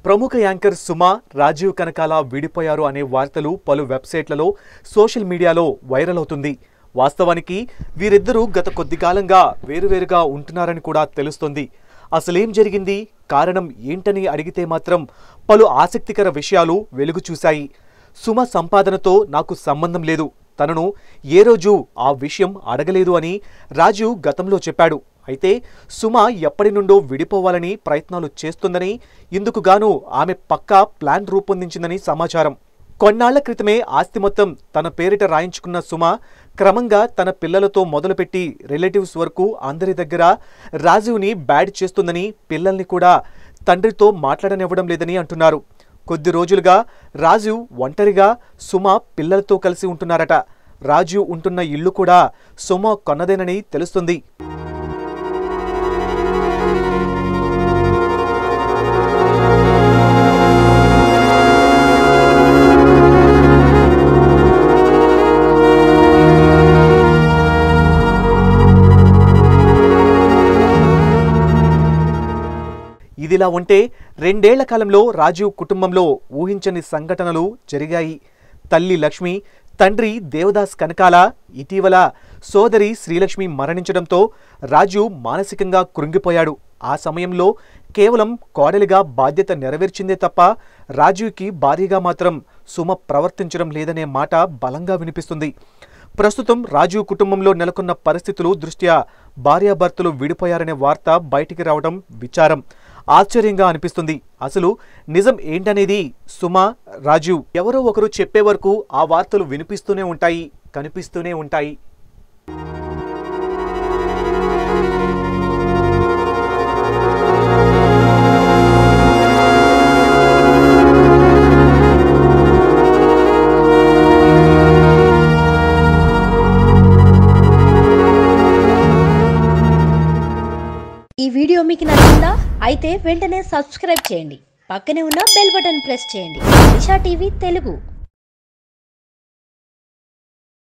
ప్రముఖ యాంకర్ సుమ రాజీవ్ కనకాల విడిపోయారు అనే వార్తలు పలు వెబ్సైట్లలో సోషల్ మీడియాలో వైరల్ అవుతుంది వాస్తవానికి వీరిద్దరూ గత కొద్ది కాలంగా వేరువేరుగా ఉంటున్నారని కూడా తెలుస్తోంది అసలేం జరిగింది కారణం ఏంటని అడిగితే మాత్రం పలు ఆసక్తికర విషయాలు వెలుగు చూశాయి సుమ సంపాదనతో నాకు సంబంధం లేదు తనను ఏ రోజు ఆ విషయం అడగలేదు అని రాజు గతంలో చెప్పాడు అయితే సుమ ఎప్పటి నుండో విడిపోవాలని ప్రయత్నాలు చేస్తుందని ఇందుకు గాను ఆమె పక్కా ప్లాన్ రూపొందించిందని సమాచారం కొన్నాళ్ల క్రితమే ఆస్తి మొత్తం తన పేరిట రాయించుకున్న సుమ క్రమంగా తన పిల్లలతో మొదలుపెట్టి రిలేటివ్స్ వరకు అందరి దగ్గర రాజీవ్ని బ్యాడ్ చేస్తుందని పిల్లల్ని కూడా తండ్రితో మాట్లాడనివ్వడం లేదని అంటున్నారు కొద్ది రోజులుగా రాజు ఒంటరిగా సుమ పిల్లలతో కలిసి ఉంటున్నారట రాజు ఉంటున్న ఇల్లు కూడా సుమ కొన్నదేనని తెలుస్తుంది ఇదిలా ఉంటే రెండేళ్ల కాలంలో రాజీవ్ కుటుంబంలో ఊహించని సంఘటనలు జరిగాయి తల్లి లక్ష్మి తండ్రి దేవదాస్ కనకాల ఇటీవల సోదరి శ్రీలక్ష్మి మరణించడంతో రాజు మానసికంగా కృంగిపోయాడు ఆ సమయంలో కేవలం కోడలిగా బాధ్యత నెరవేర్చిందే తప్ప రాజీవ్కి భార్యగా మాత్రం సుమ ప్రవర్తించడం లేదనే మాట బలంగా వినిపిస్తుంది ప్రస్తుతం రాజీవ్ కుటుంబంలో నెలకొన్న పరిస్థితులు దృష్ట్యా భార్యాభర్తలు విడిపోయారనే వార్త బయటికి రావడం విచారం ఆశ్చర్యంగా అనిపిస్తుంది అసలు నిజం ఏంటనేది సుమ రాజీవ్ ఎవరో ఒకరు చెప్పే వరకు ఆ వార్తలు వినిపిస్తూనే ఉంటాయి కనిపిస్తూనే ఉంటాయి ఈ వీడియో మీకు నచ్చిందా అయితే వెంటనే సబ్స్క్రైబ్ చేయండి పక్కనే ఉన్న బెల్ బటన్ ప్రెస్ చేయండి దిశా టీవీ తెలుగు